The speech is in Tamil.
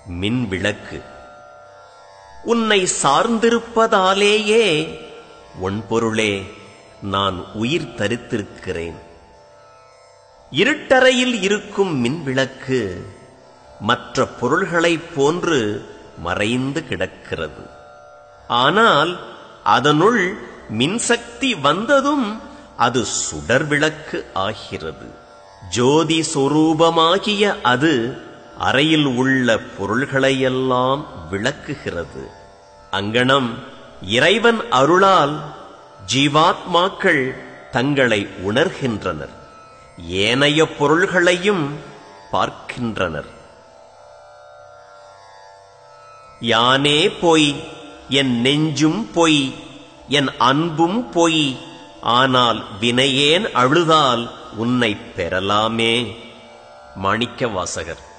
மின் விளக்கு உன்னை சார்ந்திருப்பதாலேயே ஒன்பொருளே நான் உயிர் தரித்திருக்கிறேன் இருட்டறையில் இருக்கும் மின்விளக்கு மற்ற பொருள்களைப் போன்று மறைந்து கிடக்கிறது ஆனால் அதனுள் மின்சக்தி வந்ததும் அது சுடர் விளக்கு ஆகிறது ஜோதி சொரூபமாகிய அது அறையில் உள்ள பொருள்களையெல்லாம் விளக்குகிறது அங்கனம் இறைவன் அருளால் ஜீவாத்மாக்கள் தங்களை உணர்கின்றனர் ஏனைய பொருள்களையும் பார்க்கின்றனர் யானே பொய் என் நெஞ்சும் பொய் என் அன்பும் பொய் ஆனால் வினையேன் அழுதால் உன்னை பெறலாமே மாணிக்க வாசகர்